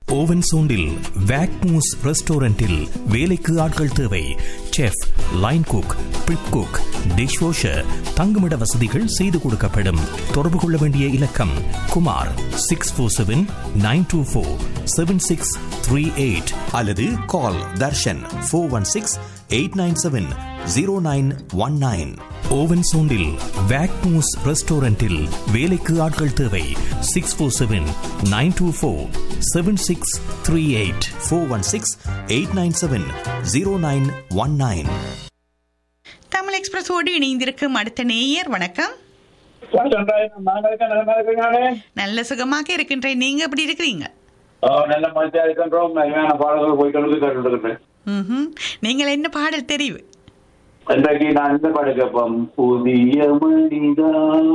Oven சோண்டில் வேக்மூஸ் ரெஸ்டாரண்டில் வேலைக்கு ஆட்கள் தேவை chef line cook prep cook dish washer தங்குமிட வசதிகள் செய்து கொடுக்கப்படும் தொடர்பு கொள்ள வேண்டிய இலக்கம் Kumar six four seven nine two four seven six three eight அல்லது call Darshan four one six eight nine seven zero nine one nine ஓவன் சோண்டில் வேக்மூஸ் ரெஸ்டாரண்டில் வேலைக்கு ஆட்கள் தேவை six four seven nine two four seven six three eight four one six eight nine seven zero nine one nine Tamil எக்ஸ்பிரஸோடு இணைந்திருக்கும் அடுத்த நேயர் வணக்கம் நல்ல சுகமாக இருக்கின்றேன் நீங்க எப்படி இருக்கிறீங்க நல்ல மனுஷா இருக்கின்றோம் நல்ல பாடல்கள் போயிட்டு கேட்டுருக்கேன் ம்ஹும். நீங்கள் என்ன பாடல் தெரிவு இன்றைக்கு நான் இந்த பாட்டு கேட்போம் புதிய மனிதா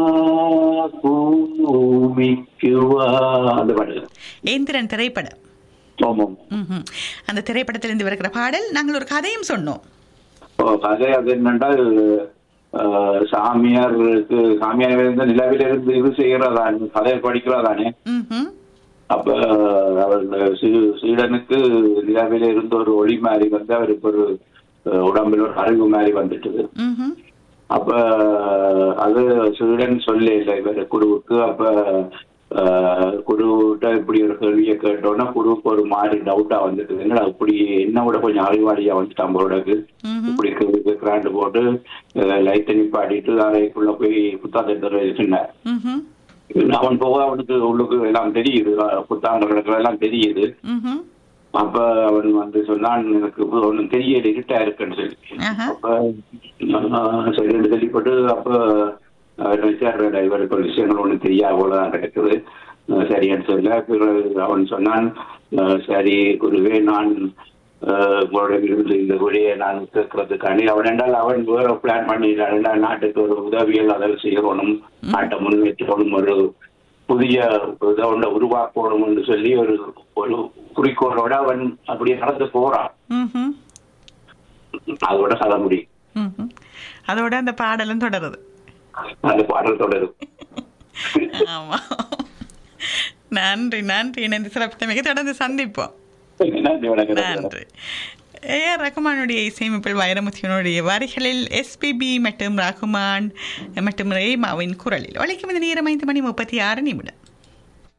பூமிக்கு வா அந்த பாட்டு ஏந்திரன் திரைப்படம் ஆமாம் ம்ஹும். அந்த திரைப்படத்திலிருந்து வருகிற பாடல் நாங்கள் ஒரு கதையும் சொன்னோம் ஓ, கதை அது என்னென்றால் அஹ், சாமியாருக்கு சாமியார் இருந்து நிலவில இருந்து இது செய்கிறதானே கதையை படிக்கிறதானே ம்ஹும். அப்ப அவர் சீ- சீடனுக்கு நிலவில இருந்து ஒரு ஒளி மாதிரி வந்து அவருக்கு ஒரு அஹ், உடம்புல ஒரு அறிவு மாதிரி வந்துட்டுது ம்ஹும். அப்ப அது சீடன் சொல்ல இல்லை இவர் குருவுக்கு அப்ப அஹ், குருவிட்ட இப்படி ஒரு கேள்வியை கேட்டோன்னா குருவுக்கு ஒரு மாதிரி டவுட்டா வந்துட்டு என்னடா இப்படி என்ன விட கொஞ்சம் அறிவாளியா வந்துட்டான் போடக்கு ம்ஹும். இப்படி கிராண்டு போட்டு லைட்டை நிப்பாட்டிட்டு அறைக்குள்ள போய் புத்தாந்தத்தை சொன்னார் ம்ஹும். அவன் போக அவனுக்கு உள்ளுக்கு எல்லாம் தெரியுது புத்தாண்டு எல்லாம் தெரியுது ம்ஹும். அப்ப அவன் வந்து சொன்னான் எனக்கு ஒன்றும் தெரியல இருட்டா இருக்குன்னு சொல்லி ஆஹா. அப்ப நான் சரின்னு சொல்லிப்பட்டு அப்ப அவர் விசாரணை இவருக்கு ஒரு விஷயங்கள் ஒன்றும் தெரியாது போலதான் நடக்குது அஹ் சரின்னு சொல்ல பிறகு அவன் சொன்னான் அஹ் சரி குருவே நான் அஹ் உங்களோட இருந்து இந்த குழியை நான் கேட்கறதுக்காண்டி அவன் என்றால் அவன் வேற பிளான் பண்ணிடுறான் என்றால் நாட்டுக்கு ஒரு உதவியல் அதை செய்யணும் நாட்டை முன்னேற்றணும் ஒரு புதிய இதை ஒன்றை உருவாக்கணும் என்று சொல்லி ஒரு ஒரு குறிக்கோளோட அவன் அப்படியே நடந்து போறான் ம்ஹும். அதோட கதை முடியும் ம்ஹும். அதோட அந்த பாடலும் தொடருது அந்த பாடல் தொடரும் ஆமா நன்றி நன்றி இணைந்து சிறப்பித்தமைக்கு தொடர்ந்து சந்திப்போம் நன்றி வணக்கம் நன்றி ஏஆர் ரகுமானுடைய இசையமைப்பில் வைரமுத்தியனுடைய வரிகளில் எஸ்பிபி மற்றும் ரகுமான் மற்றும் ரேமாவின் குரலில் ஒழிக்கும் இந்த நேரம் ஐந்து மணி முப்பத்தி ஆறு நிமிடம்